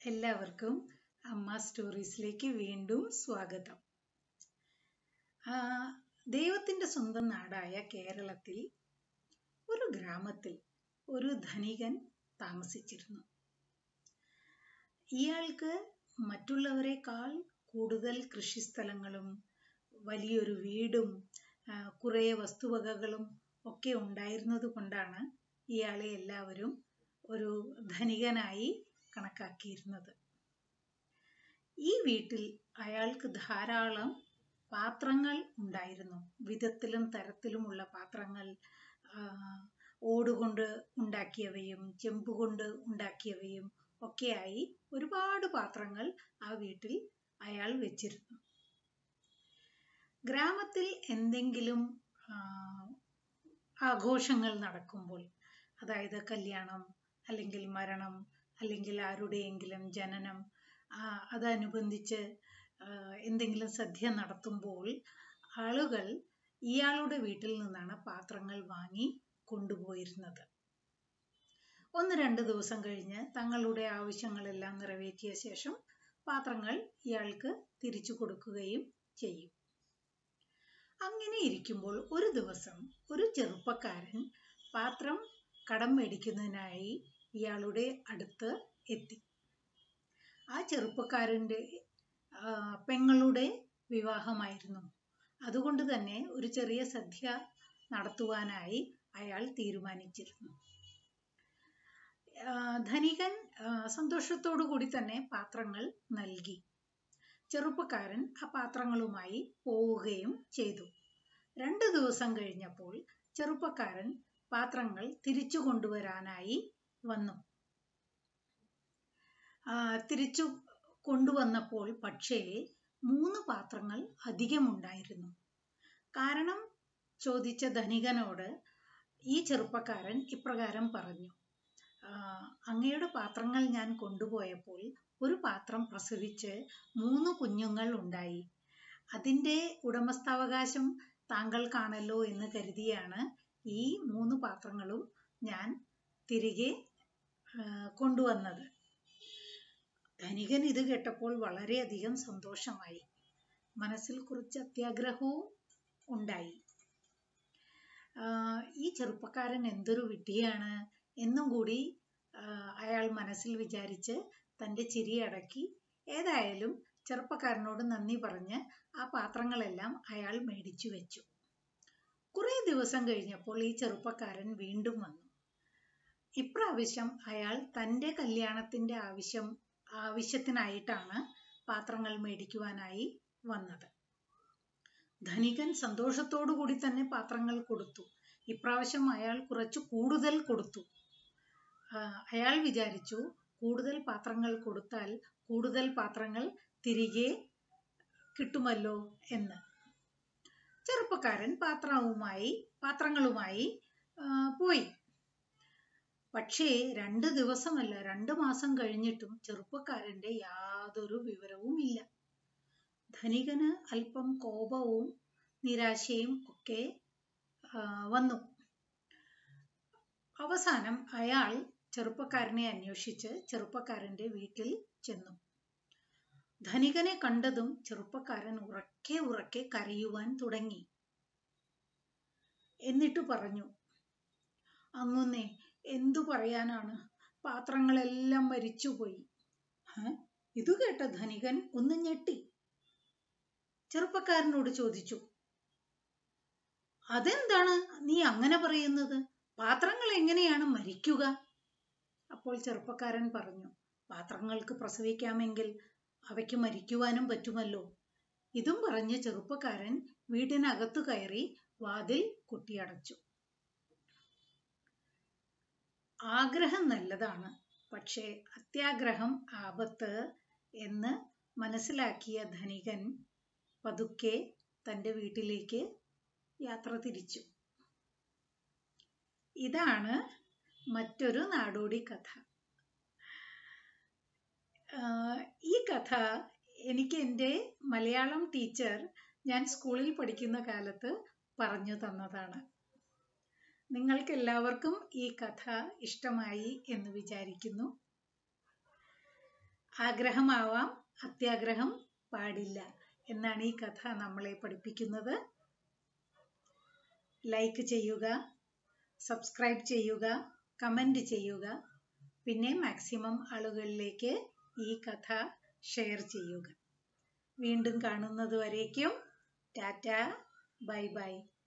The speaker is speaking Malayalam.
എല്ലാവർക്കും അമ്മ സ്റ്റോറീസിലേക്ക് വീണ്ടും സ്വാഗതം ആ, ദൈവത്തിന്റെ സ്വന്തം നാടായ കേരളത്തിൽ ഒരു ഗ്രാമത്തിൽ ഒരു ധനികൻ താമസിച്ചിരുന്നു ഇയാൾക്ക് മറ്റുള്ളവരെക്കാൾ കൂടുതൽ കൃഷിസ്ഥലങ്ങളും വലിയൊരു വീടും ആ, കുറേ വസ്തുവകകളും ഒക്കെ ഉണ്ടായിരുന്നത് കൊണ്ടാണ് ഇയാളെ എല്ലാവരും ഒരു ധനികനായി കണക്കാക്കിയിരുന്നത് ഈ വീട്ടിൽ അയാൾക്ക് ധാരാളം പാത്രങ്ങൾ ഉണ്ടായിരുന്നു വിധത്തിലും തരത്തിലുമുള്ള പാത്രങ്ങൾ ആ, ഓടുകൊണ്ട് ഉണ്ടാക്കിയവയും ചെമ്പുകൊണ്ട് ഉണ്ടാക്കിയവയും ഒക്കെയായി ഒരുപാട് പാത്രങ്ങൾ ആ വീട്ടിൽ അയാൾ വെച്ചിരുന്നു ഗ്രാമത്തിൽ എന്തെങ്കിലും ആ, ആഘോഷങ്ങൾ നടക്കുമ്പോൾ അതായത് കല്യാണം അല്ലെങ്കിൽ മരണം അല്ലെങ്കിൽ ആരുടെയെങ്കിലും ജനനം ആ, അതനുബന്ധിച്ച് ആ, എന്തെങ്കിലും സദ്യ നടത്തുമ്പോൾ ആളുകൾ ഇയാളുടെ വീട്ടിൽ നിന്നാണ് പാത്രങ്ങൾ വാങ്ങി കൊണ്ടുപോയിരുന്നത് ഒന്ന് രണ്ട് ദിവസം കഴിഞ്ഞ് തങ്ങളുടെ ആവശ്യങ്ങളെല്ലാം നിറവേറ്റിയ ശേഷം പാത്രങ്ങൾ ഇയാൾക്ക് തിരിച്ചു കൊടുക്കുകയും ചെയ്യും അങ്ങനെ ഇരിക്കുമ്പോൾ ഒരു ദിവസം ഒരു ചെറുപ്പക്കാരൻ പാത്രം കടം മേടിക്കുന്നതിനായി ഇയാളുടെ അടുത്ത് എത്തി ആ ചെറുപ്പക്കാരൻ്റെ ആ, പെങ്ങളുടെ വിവാഹമായിരുന്നു അതുകൊണ്ട് തന്നെ ഒരു ചെറിയ സദ്യ നടത്തുവാനായി അയാൾ തീരുമാനിച്ചിരുന്നു ആ, ധനികൻ ആ, സന്തോഷത്തോടു കൂടി തന്നെ പാത്രങ്ങൾ നൽകി ചെറുപ്പക്കാരൻ ആ പാത്രങ്ങളുമായി പോവുകയും ചെയ്തു രണ്ട് ദിവസം കഴിഞ്ഞപ്പോൾ ചെറുപ്പക്കാരൻ പാത്രങ്ങൾ തിരിച്ചു കൊണ്ടുവരാനായി വന്നു ആ, തിരിച്ചു കൊണ്ടുവന്നപ്പോൾ പക്ഷേ മൂന്ന് പാത്രങ്ങൾ അധികമുണ്ടായിരുന്നു കാരണം ചോദിച്ച ധനികനോട് ഈ ചെറുപ്പക്കാരൻ ഇപ്രകാരം പറഞ്ഞു "ആ, അങ്ങയുടെ പാത്രങ്ങൾ ഞാൻ കൊണ്ടുപോയപ്പോൾ ഒരു പാത്രം പ്രസവിച്ച് മൂന്ന് കുഞ്ഞുങ്ങൾ ഉണ്ടായി അതിൻ്റെ ഉടമസ്ഥാവകാശം താങ്കൾക്കാണല്ലോ എന്ന് കരുതിയാണ് ഈ മൂന്ന് പാത്രങ്ങളും ഞാൻ തിരികെ ആ, കൊണ്ടുവന്നത് ധനികൻ ഇത് കേട്ടപ്പോൾ വളരെയധികം സന്തോഷമായി മനസ്സിൽ കുറച്ച് അത്യാഗ്രഹവും ഉണ്ടായി ആ, ഈ ചെറുപ്പക്കാരൻ എന്തൊരു വിഡ്ഢിയാണ് എന്നും കൂടി ആ, അയാൾ മനസ്സിൽ വിചാരിച്ച് തൻ്റെ ചിരി അടക്കി ഏതായാലും ചെറുപ്പക്കാരനോട് നന്ദി പറഞ്ഞ് ആ പാത്രങ്ങളെല്ലാം അയാൾ മേടിച്ചു വെച്ചു കുറേ ദിവസം കഴിഞ്ഞപ്പോൾ ഈ ചെറുപ്പക്കാരൻ വീണ്ടും വന്നു ഇപ്രാവശ്യം അയാൾ തൻ്റെ കല്യാണത്തിൻ്റെ ആവശ്യം ആവശ്യത്തിനായിട്ടാണ് പാത്രങ്ങൾ മേടിക്കുവാനായി വന്നത് ധനികൻ സന്തോഷത്തോടു കൂടി തന്നെ പാത്രങ്ങൾ കൊടുത്തു ഇപ്രാവശ്യം അയാൾ കുറച്ച് കൂടുതൽ കൊടുത്തു ആ, അയാൾ വിചാരിച്ചു കൂടുതൽ പാത്രങ്ങൾ കൊടുത്താൽ കൂടുതൽ പാത്രങ്ങൾ തിരികെ കിട്ടുമല്ലോ എന്ന് ചെറുപ്പക്കാരൻ പാത്രവുമായി പാത്രങ്ങളുമായി ആ, പോയി പക്ഷേ രണ്ട് ദിവസമല്ല രണ്ട് മാസം കഴിഞ്ഞിട്ടും ചെറുപ്പക്കാരന്റെ യാതൊരു വിവരവും ഇല്ല ധനികന് അല്പം കോപവും നിരാശയും ഒക്കെ ആ, വന്നു അവസാനം അയാൾ ചെറുപ്പക്കാരനെ അന്വേഷിച്ച് ചെറുപ്പക്കാരന്റെ വീട്ടിൽ ചെന്നു ധനികനെ കണ്ടതും ചെറുപ്പക്കാരൻ ഉറക്കെ ഉറക്കെ കരയുവാൻ തുടങ്ങി എന്നിട്ട് പറഞ്ഞു അങ്ങുന്നേ എന്തു പറയാനാണ് പാത്രങ്ങളെല്ലാം മരിച്ചുപോയി "ഹ? ഇതു കേട്ട ധനികൻ ഒന്ന് ഞെട്ടി ചെറുപ്പക്കാരനോട് ചോദിച്ചു അതെന്താണ് നീ അങ്ങനെ പറയുന്നത് പാത്രങ്ങൾ എങ്ങനെയാണ് മരിക്കുക അപ്പോൾ ചെറുപ്പക്കാരൻ പറഞ്ഞു പാത്രങ്ങൾക്ക് പ്രസവിക്കാമെങ്കിൽ അവയ്ക്ക് മരിക്കുവാനും പറ്റുമല്ലോ ഇതും പറഞ്ഞ് ചെറുപ്പക്കാരൻ വീടിനകത്തു കയറി വാതിൽ കുട്ടിയടച്ചു ആഗ്രഹം നല്ലതാണ് പക്ഷേ അത്യാഗ്രഹം ആപത്ത് എന്ന് മനസ്സിലാക്കിയ ധനികൻ പതുക്കെ തൻ്റെ വീട്ടിലേക്ക് യാത്ര തിരിച്ചു ഇതാണ് മറ്റൊരു നാടോടി കഥ ആഹ് ഈ കഥ എനിക്ക് എൻ്റെ മലയാളം ടീച്ചർ ഞാൻ സ്കൂളിൽ പഠിക്കുന്ന കാലത്ത് പറഞ്ഞു തന്നതാണ് നിങ്ങൾക്ക് എല്ലാവർക്കും ഈ കഥ ഇഷ്ടമായി എന്ന് വിചാരിക്കുന്നു ആഗ്രഹമാവാം അത്യാഗ്രഹം പാടില്ല എന്നാണ് ഈ കഥ നമ്മളെ പഠിപ്പിക്കുന്നത് ലൈക്ക് ചെയ്യുക സബ്സ്ക്രൈബ് ചെയ്യുക കമൻറ്റ് ചെയ്യുക പിന്നെ മാക്സിമം ആളുകളിലേക്ക് ഈ കഥ ഷെയർ ചെയ്യുക വീണ്ടും കാണുന്നത് വരേക്കും ടാറ്റ ബൈ ബൈ